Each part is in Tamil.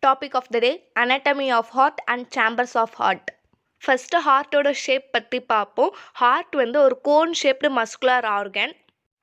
topic of the day anatomy of heart and chambers of heart first ஹார்ட்டோட ஷேப் பற்றி பார்ப்போம் ஹார்ட் வந்து ஒரு கோன் ஷேப்டு மஸ்குலர் ஆர்கன்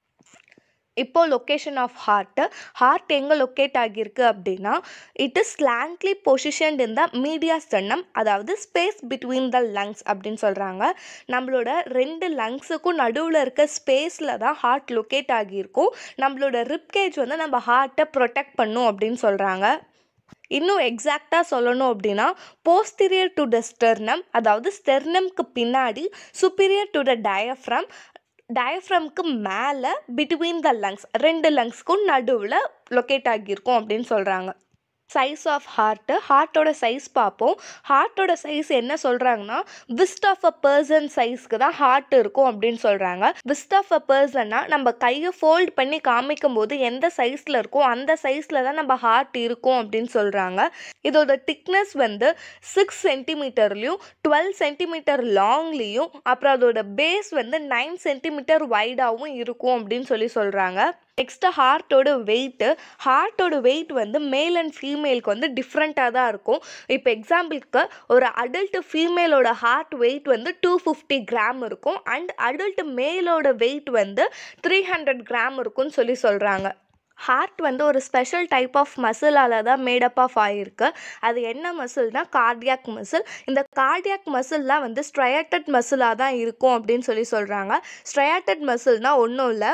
இப்போ லொக்கேஷன் ஆஃப் ஹார்ட்டு ஹார்ட் எங்கே லொக்கேட் ஆகியிருக்கு அப்படின்னா it is slantly positioned in the mediastinum அதாவது ஸ்பேஸ் பிட்வீன் த லங்ஸ் அப்படின்னு சொல்கிறாங்க நம்மளோட ரெண்டு லங்ஸுக்கும் நடுவில் இருக்க ஸ்பேஸில் தான் ஹார்ட் லொக்கேட் ஆகியிருக்கும் நம்மளோட ரிப்கேஜ் வந்து நம்ம ஹார்ட்டை ப்ரொடெக்ட் பண்ணும் அப்படின்னு சொல்கிறாங்க இன்னும் எக்ஸாக்டாக சொல்லணும் அப்படின்னா போஸ்டீரியர் டு த ஸ்டெர்னம் அதாவது ஸ்டெர்னம்க்கு பின்னாடி சுப்பீரியர் டு த டயஃப்ரம் டயஃப்ரம்க்கு மேலே பிட்வீன் த லங்ஸ் ரெண்டு லங்ஸ்க்கும் நடுவில் லொக்கேட் ஆகியிருக்கும் அப்படின்னு சொல்கிறாங்க சைஸ் ஆஃப் ஹார்ட்டு ஹார்ட்டோட சைஸ் பார்ப்போம் ஹார்ட்டோட சைஸ் என்ன சொல்கிறாங்கன்னா விஸ்ட் ஆஃப் அ பர்சன் சைஸ்க்கு தான் ஹார்ட் இருக்கும் அப்படின்னு சொல்கிறாங்க விஸ்ட் ஆஃப் அ பர்சன்னா நம்ம கையை ஃபோல்ட் பண்ணி காமிக்கும் போது எந்த சைஸில் இருக்கோ அந்த சைஸில் தான் நம்ம ஹார்ட் இருக்கும் அப்படின்னு சொல்கிறாங்க இதோட திக்னஸ் வந்து சிக்ஸ் சென்டிமீட்டர்லேயும் டுவெல் சென்டிமீட்டர் லாங்லேயும் அப்புறம் அதோட பேஸ் வந்து நைன் சென்டிமீட்டர் வைடாகவும் இருக்கும் அப்படின்னு சொல்லி சொல்கிறாங்க நெக்ஸ்ட்டு ஹார்ட்டோட வெயிட்டு ஹார்ட்டோட வெயிட் வந்து மேல் அண்ட் ஃபீமேலுக்கு வந்து டிஃப்ரெண்ட்டாக தான் இருக்கும் இப்போ எக்ஸாம்பிளுக்கு ஒரு அடல்ட் ஃபீமேலோட ஹார்ட் வெயிட் வந்து டூ ஃபிஃப்டி கிராம் இருக்கும் அண்ட் அடல்ட் மேலோட வெயிட் வந்து த்ரீ ஹண்ட்ரட் கிராம் இருக்கும்னு சொல்லி சொல்கிறாங்க ஹார்ட் வந்து ஒரு ஸ்பெஷல் டைப் ஆஃப் மசிலால் தான் மேடப் ஆஃப் ஆகிருக்கு அது என்ன மசில்னா கார்டியாக் மசில் இந்த கார்டியாக் மசில்லாம் வந்து ஸ்ட்ரையாட்டட் மசிலாக தான் இருக்கும் அப்படின்னு சொல்லி சொல்கிறாங்க ஸ்ட்ரையாட்டட் மசில்னால் ஒன்றும் இல்லை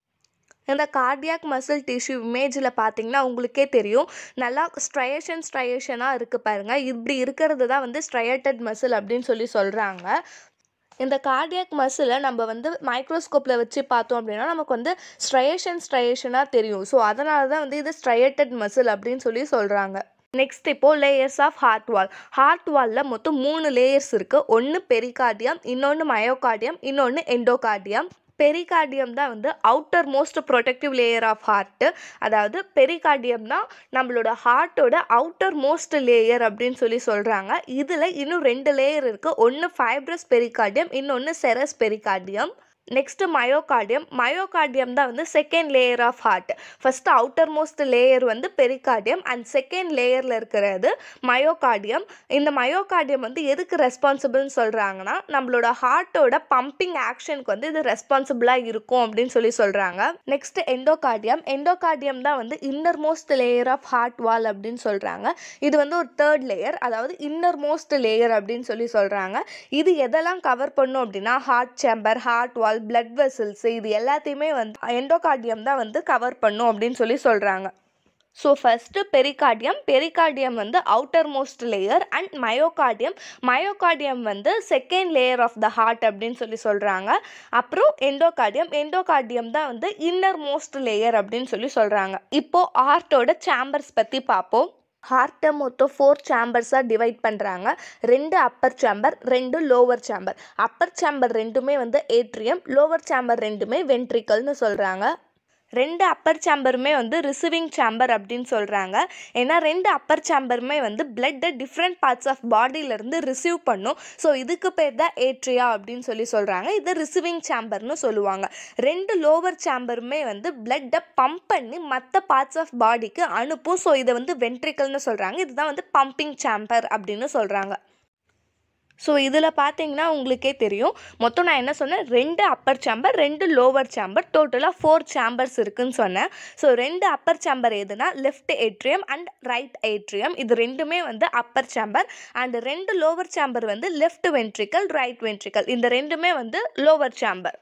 இந்த கார்டியாக் மசில் டிஷ்யூ இமேஜில் பார்த்தீங்கன்னா உங்களுக்கே தெரியும் நல்லா ஸ்ட்ரையேஷன் ஸ்ட்ரையேஷனாக இருக்குது பாருங்கள் இப்படி இருக்கிறது தான் வந்து ஸ்ட்ரையட்டட் மசில் அப்படின்னு சொல்லி சொல்கிறாங்க இந்த கார்டியாக் மசிலை நம்ம வந்து மைக்ரோஸ்கோப்பில் வச்சு பார்த்தோம் அப்படின்னா நமக்கு வந்து ஸ்ட்ரையேஷன் ஸ்ட்ரையேஷனாக தெரியும் ஸோ அதனால தான் வந்து இது ஸ்ட்ரையட்டட் மசில் அப்படின்னு சொல்லி சொல்கிறாங்க நெக்ஸ்ட் இப்போது layers of heart wall heart வாலில் மொத்தம் மூணு லேயர்ஸ் இருக்குது ஒன்று பெரிகார்டியம் இன்னொன்று மயோகார்டியம் இன்னொன்று எண்டோகார்டியம் பெரிகார்டியம் தான் வந்து outermost protective layer of heart அதாவது பெரிகார்டியம் தான் நம்மளோட ஹார்ட்டோட அவுட்டர் மோஸ்ட் லேயர் அப்படின்னு சொல்லி சொல்கிறாங்க இதில் இன்னும் ரெண்டு லேயர் இருக்குது ஒன்று ஃபைப்ரஸ் பெரிகார்டியம் இன்னொன்று serous pericardium next myocardium myocardium தான் வந்து second layer of heart first outermost layer வந்து பெரிகார்டியம் அண்ட் செகண்ட் லேயரில் இருக்கிறது மயோகார்டியம் இந்த மயோகார்டியம் வந்து எதுக்கு ரெஸ்பான்சிபிள்னு சொல்கிறாங்கன்னா நம்மளோட ஹார்ட்டோட பம்பிங் ஆக்ஷனுக்கு வந்து இது ரெஸ்பான்சிபிளாக இருக்கும் அப்படின்னு சொல்லி சொல்கிறாங்க நெக்ஸ்ட் எண்டோகார்டியம் எண்டோகார்டியம் தான் வந்து innermost layer of heart wall அப்படின்னு சொல்கிறாங்க இது வந்து ஒரு தேர்ட் லேயர் அதாவது இன்னர் மோஸ்ட் லேயர் அப்படின்னு சொல்லி சொல்கிறாங்க இது எதெல்லாம் கவர் பண்ணும் அப்படின்னா heart chamber heart wall blood vessels இது எல்லாத்தையுமே வந்து எண்டோகார்டியம் தான் வந்து கவர் பண்ணும் அப்படின்னு சொல்லி சொல்கிறாங்க ஸோ ஃபஸ்ட்டு பெரிகார்டியம் பெரிகார்டியம் வந்து outermost layer and myocardium myocardium வந்து second layer of the heart அப்படின்னு சொல்லி சொல்கிறாங்க அப்புறம் எண்டோகார்டியம் எண்டோகார்டியம் தான் வந்து இன்னர் மோஸ்ட் லேயர் அப்படின்னு சொல்லி சொல்கிறாங்க இப்போது ஹார்ட்டோட சேம்பர்ஸ் பற்றி பார்ப்போம் ஹார்ட்டை மொத்தம் ஃபோர் சேம்பர்ஸாக டிவைட் பண்ணுறாங்க ரெண்டு அப்பர் சேம்பர் ரெண்டு லோவர் சேம்பர் அப்பர் சேம்பர் ரெண்டுமே வந்து ஏட்ரியம் லோவர் சேம்பர் ரெண்டுமே வென்ட்ரிக்கல்னு சொல்கிறாங்க ரெண்டு அப்பர் சேம்பருமே வந்து ரிசீவிங் சேம்பர் அப்படின்னு சொல்கிறாங்க ஏன்னா ரெண்டு அப்பர் சேம்பருமே வந்து பிளட்டை டிஃப்ரெண்ட் பார்ட்ஸ் ஆஃப் பாடியிலேருந்து ரிசீவ் பண்ணும் ஸோ இதுக்கு பேர் தான் ஏட்ரியா அப்படின்னு சொல்லி சொல்கிறாங்க இது ரிசீவிங் சேம்பர்னு சொல்லுவாங்க ரெண்டு லோவர் சேம்பருமே வந்து பிளட்டை பம்ப் பண்ணி மற்ற பார்ட்ஸ் ஆஃப் பாடிக்கு அனுப்பும் ஸோ இதை வந்து வென்ட்ரிக்கல்னு சொல்கிறாங்க இதுதான் வந்து பம்பிங் சேம்பர் அப்படின்னு சொல்கிறாங்க ஸோ இதில் பார்த்தீங்கன்னா உங்களுக்கே தெரியும் மொத்தம் நான் என்ன சொன்னேன் ரெண்டு அப்பர் சேம்பர் ரெண்டு லோவர் சேம்பர் டோட்டலாக ஃபோர் சேம்பர்ஸ் இருக்குன்னு சொன்னேன் ஸோ ரெண்டு அப்பர் சேம்பர் எதுனா left atrium and right atrium இது ரெண்டுமே வந்து அப்பர் சேம்பர் அண்ட் ரெண்டு லோவர் சேம்பர் வந்து லெஃப்ட் வென்ட்ரிக்கல் ரைட் வென்ட்ரிக்கல் இந்த ரெண்டுமே வந்து லோவர் சேம்பர்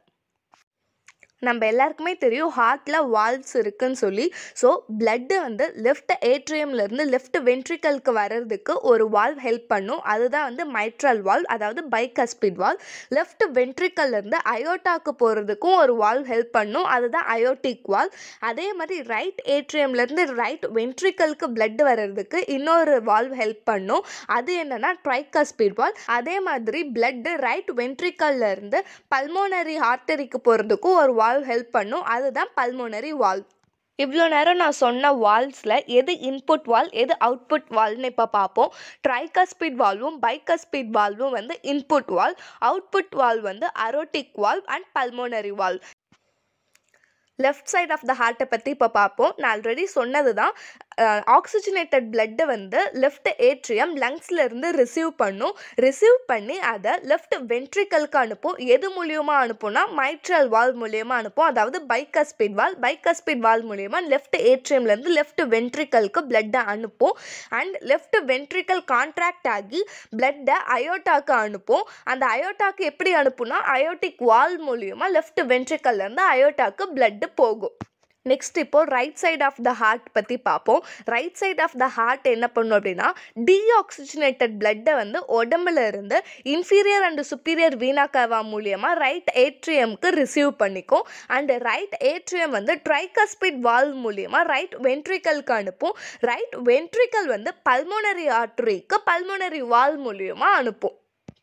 நம்ம எல்லாருக்குமே தெரியும் ஹார்ட்டில் வால்வ்ஸ் இருக்குன்னு சொல்லி ஸோ பிளட்டு வந்து லெஃப்ட் ஏட்ரியம்லேருந்து லெஃப்ட் வென்ட்ரிக்கலுக்கு வர்றதுக்கு ஒரு வால்வ் ஹெல்ப் பண்ணும் அதுதான் வந்து மைட்ரல் வால்வ் அதாவது பைகஸ்பிட் வால்வ் லெஃப்ட் வென்ட்ரிக்கல்லேருந்து அயோட்டாக்கு போகிறதுக்கும் ஒரு வால்வ் ஹெல்ப் பண்ணும் அதுதான் அயோட்டிக் வால்வ் அதே மாதிரி ரைட் ஏட்ரியம்லேருந்து ரைட் வென்ட்ரிக்கலுக்கு பிளட் வர்றதுக்கு இன்னொரு வால்வ் ஹெல்ப் பண்ணும் அது என்னன்னா ட்ரைகஸ்பிட் வால்வ் அதே மாதிரி பிளட்டு ரைட் வென்ட்ரிக்கல்லேருந்து பல்மோனரி ஆர்டரிக்கு போகிறதுக்கும் ஒரு வால்வ் ஹெல்ப் பண்ணும் அதுதான் பல்மோனரி வால்வ் இவ்வளோ நேரம் நான் சொன்ன வால்ஸில் எது இன்புட் வால் எது அவுட்புட் வால்னு இப்போ பார்ப்போம் ட்ரைகஸ்பீட் வால்வும் பைகஸ்பீட் வால்வும் வந்து இன்புட் வால் அவுட்புட் வால் வந்து aortic valve and pulmonary valve left side of the ஹார்ட்டை பற்றி இப்போ பார்ப்போம் நான் ஆல்ரெடி சொன்னது தான் ஆக்சிஜனேட்டட் பிளட்டை வந்து லெஃப்ட் ஏட்ரியம் லங்ஸில் இருந்து ரிசீவ் பண்ணும் ரிசீவ் பண்ணி அதை லெஃப்ட் வென்ட்ரிக்கலுக்கு அனுப்பும் எது மூலியமாக அனுப்பும்னா மைட்ரல் வால் மூலியமாக அனுப்பும் அதாவது பைக்கஸ்பீட் வால் பைக்கஸ்பீட் வால் மூலியமாக லெஃப்ட் ஏட்ரியம்லேருந்து லெஃப்ட் வென்ட்ரிக்கலுக்கு பிளட்டை அனுப்பும் அண்ட் லெஃப்ட் வென்ட்ரிக்கல் கான்ட்ராக்ட் ஆகி பிளட்டை அயோட்டாக்கு அனுப்பும் அந்த அயோட்டாக்கு எப்படி அனுப்பும்னா அயோட்டிக் வால் மூலியமாக லெஃப்ட் வென்ட்ரிக்கல்லேருந்து அயோட்டாக்கு பிளட்டு போகும் நெக்ஸ்ட் இப்போ right side of the heart பற்றி பார்ப்போம் right side of the heart என்ன பண்ணும் அப்படின்னா டீஆக்சிஜனேட்டட் பிளட்டை வந்து உடம்புல இருந்து inferior and superior vena cava மூலியமாக ரைட் ஏட்ரியம்க்கு ரிசீவ் பண்ணிக்கும் அண்ட் ரைட் ஏட்ரியம் வந்து ட்ரைகஸ்பிட் வால் மூலியமாக ரைட் வென்ட்ரிக்கலுக்கு அனுப்பும் ரைட் வென்ட்ரிக்கல் வந்து பல்மோனரி ஆர்டரிக்கு பல்மோனரி வால் மூலியமாக அனுப்பும்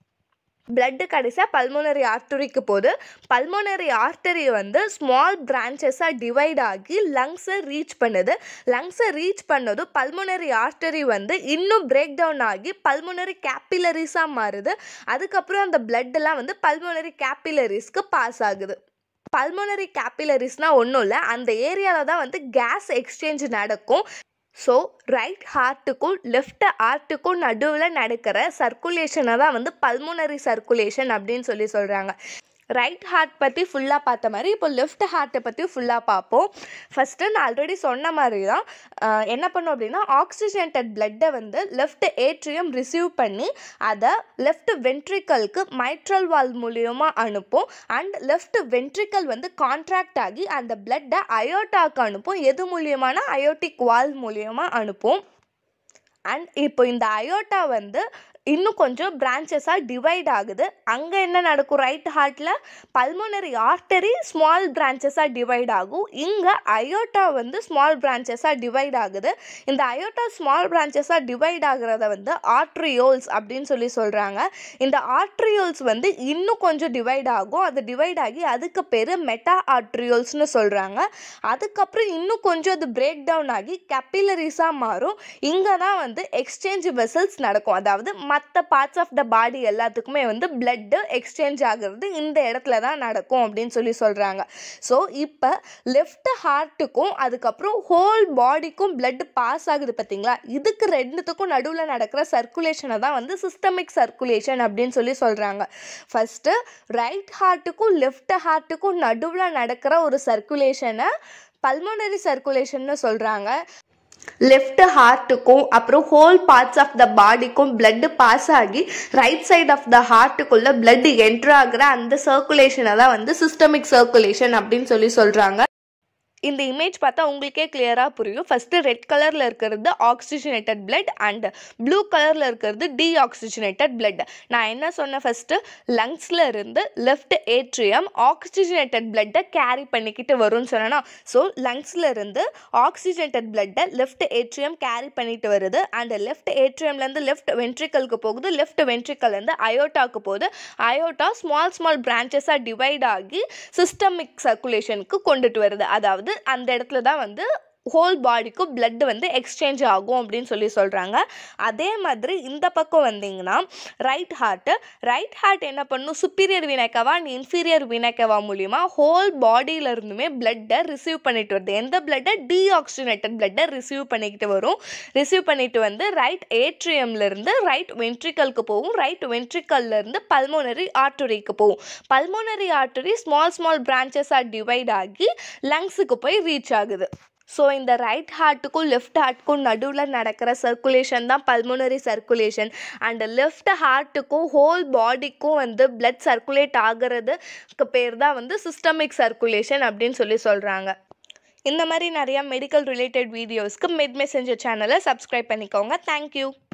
பிளட்டு கடைசியாக பல்மோனரி ஆர்டரிக்கு போகுது பல்மோனரி ஆர்டரி வந்து ஸ்மால் பிரான்ச்சஸாக டிவைட் ஆகி லங்ஸை ரீச் பண்ணுது லங்ஸை ரீச் பண்ணதும் பல்மோனரி ஆர்டரி வந்து இன்னும் பிரேக் டவுன் ஆகி பல்மோனரி கேப்பிலரிஸாக மாறுது அதுக்கப்புறம் அந்த பிளட்டெல்லாம் வந்து பல்மோனரி கேப்பிலரிஸ்க்கு பாஸ் ஆகுது பல்மோனரி கேப்பிலரிஸ்னால் ஒன்றும் இல்லை அந்த ஏரியாவில் தான் வந்து கேஸ் எக்ஸ்சேஞ்ச் நடக்கும் ஸோ ரைட் ஹார்ட்டுக்கும் லெஃப்ட் ஹார்ட்டுக்கும் நடுவில் நடக்கிற சர்க்குலேஷனை தான் வந்து பல்மோனரி சர்க்குலேஷன் அப்படின்னு சொல்லி சொல்கிறாங்க ரைட் ஹார்ட் பற்றி ஃபுல்லாக பார்த்த மாதிரி இப்போ லெஃப்ட் ஹார்ட்டை பற்றி ஃபுல்லாக பார்ப்போம் ஃபஸ்ட்டு நான் ஆல்ரெடி சொன்ன மாதிரி தான் ஆஹ், என்ன பண்ணும் அப்படின்னா ஆக்சிஜனேட்டட் பிளட்டை வந்து லெஃப்ட் ஏட்ரியம் ரிசீவ் பண்ணி அதை லெஃப்ட் வென்ட்ரிக்கலுக்கு மைட்ரல் வால் மூலியமாக அனுப்பும் அண்ட் லெஃப்ட் வென்ட்ரிக்கல் வந்து கான்ட்ராக்ட் ஆகி அந்த பிளட்டை அயோட்டாக்கு அனுப்பும் எது மூலியமான அயோட்டிக் வால் மூலியமாக அனுப்பும் அண்ட் இப்போ இந்த அயோட்டா வந்து இன்னும் கொஞ்சம் பிரான்ச்சஸாக டிவைட் ஆகுது அங்கே என்ன நடக்கும் ரைட் ஹார்ட்டில் பல்மோனரி ஆர்டரி ஸ்மால் பிரான்ச்சஸாக டிவைட் ஆகும் இங்கே அயோட்டா வந்து ஸ்மால் பிரான்ச்சஸாக டிவைட் ஆகுது இந்த அயோட்டா ஸ்மால் பிரான்ச்சஸாக டிவைட் ஆகுறத வந்து ஆர்ட்ரியோல்ஸ் அப்படின்னு சொல்லி சொல்கிறாங்க இந்த ஆர்ட்ரியோல்ஸ் வந்து இன்னும் கொஞ்சம் டிவைட் ஆகும் அது டிவைட் ஆகி அதுக்கு பேர் மெட்டா ஆர்ட்ரியோல்ஸ்னு சொல்கிறாங்க அதுக்கப்புறம் இன்னும் கொஞ்சம் அது பிரேக் டவுன் ஆகி கேப்பிலரிஸாக மாறும் இங்கே தான் வந்து எக்ஸ்சேஞ்ச் வெசல்ஸ் நடக்கும் அதாவது மற்ற பார்ட்ஸ் ஆஃப் த பாடி எல்லாத்துக்குமே வந்து பிளட்டு எக்ஸ்சேஞ்ச் ஆகுறது இந்த இடத்துல தான் நடக்கும் அப்படின்னு சொல்லி சொல்கிறாங்க ஸோ இப்போ லெஃப்ட் ஹார்ட்டுக்கும் அதுக்கப்புறம் ஹோல் பாடிக்கும் blood பாஸ் ஆகுது பார்த்தீங்களா இதுக்கு ரெண்டுத்துக்கும் நடுவில் நடக்கிற சர்க்குலேஷனை தான் வந்து சிஸ்டமிக் சர்க்குலேஷன் அப்படின்னு சொல்லி சொல்கிறாங்க ஃபஸ்ட்டு ரைட் ஹார்ட்டுக்கும் லெஃப்ட் ஹார்ட்டுக்கும் நடுவில் நடக்கிற ஒரு சர்க்குலேஷனை பல்மோனரி சர்க்குலேஷன்னு சொல்கிறாங்க லெஃப்ட் ஹார்ட்டுக்கும் அப்புறம் ஹோல் பார்ட்ஸ் ஆஃப் த பாடிக்கும் blood பாஸ் ஆகி ரைட் சைட் ஆஃப் த ஹார்ட்டுக்குள்ள blood என்ட்ரு ஆகுற அந்த சர்க்குலேஷனை தான் வந்து சிஸ்டமிக் சர்க்குலேஷன் அப்படின்னு சொல்லி சொல்கிறாங்க இந்த இமேஜ் பார்த்தா உங்களுக்கே கிளியராக புரியும் ஃபஸ்ட்டு ரெட் கலரில் இருக்கிறது ஆக்சிஜனேட்டட் blood அண்ட் ப்ளூ கலரில் இருக்கிறது டீஆக்சிஜனேட்டட் blood நான் என்ன சொன்னேன் ஃபஸ்ட்டு லங்ஸில் இருந்து லெஃப்ட் ஏட்ரியம் ஆக்சிஜனேட்டட் பிளட்டை கேரி பண்ணிக்கிட்டு வரும்னு சொன்னேன்னா ஸோ லங்ஸில் இருந்து ஆக்சிஜனேட்டட் பிளட்டை லெஃப்ட் ஏட்ரியம் கேரி பண்ணிட்டு வருது அண்ட் லெஃப்ட் ஏட்ரியம்லேருந்து லெஃப்ட் வென்ட்ரிக்கலுக்கு போகுது லெஃப்ட் வென்ட்ரிக்கல்லேருந்து அயோட்டாக்கு போகுது அயோட்டா ஸ்மால் ஸ்மால் பிரான்ச்சஸாக டிவைட் ஆகி சிஸ்டமிக் சர்க்குலேஷனுக்கு கொண்டுட்டு வருது அதாவது அந்த இடத்துல தான் வந்து ஹோல் பாடிக்கும் blood வந்து எக்ஸ்சேஞ்ச் ஆகும் அப்படின்னு சொல்லி சொல்கிறாங்க அதே மாதிரி இந்த பக்கம் வந்தீங்கன்னா ரைட் ஹார்ட்டு ரைட் ஹார்ட் என்ன பண்ணும் superior vena cava and inferior vena cava மூலியமா ஹோல் பாடியில இருந்துமே பிளட்டை ரிசீவ் பண்ணிட்டு வருது எந்த பிளட்டை டீஆக்சிஜனேட்டட் பிளட்டை ரிசீவ் பண்ணிக்கிட்டு வரும் ரிசீவ் பண்ணிட்டு வந்து ரைட் ஏட்ரியம்ல இருந்து ரைட் வென்ட்ரிக்கலுக்கு போகும் ரைட் வென்ட்ரிக்கல்ல இருந்து பல்மோனரி ஆர்டரிக்கு போகும் பல்மோனரி ஆர்டரி ஸ்மால் ஸ்மால் பிரான்ச்சஸாக டிவைட் ஆகி லங்ஸுக்கு போய் ரீச் ஆகுது ஸோ இந்த ரைட் ஹார்ட்டுக்கும் லெஃப்ட் ஹார்ட்டுக்கும் நடுவில் நடக்கிற சர்க்குலேஷன் தான் பல்மோனரி சர்க்குலேஷன் அண்ட் லெஃப்ட் ஹார்ட்டுக்கும் ஹோல் பாடிக்கும் வந்து blood சர்க்குலேட் ஆகிறதுக்கு பேர் தான் வந்து சிஸ்டமிக் சர்க்குலேஷன் அப்படின்னு சொல்லி சொல்கிறாங்க இந்த மாதிரி நிறையா மெடிக்கல் ரிலேட்டட் வீடியோஸ்க்கு மெட் மெசேஞ்சர் சேனலை சப்ஸ்கிரைப் பண்ணிக்கோங்க தேங்க்யூ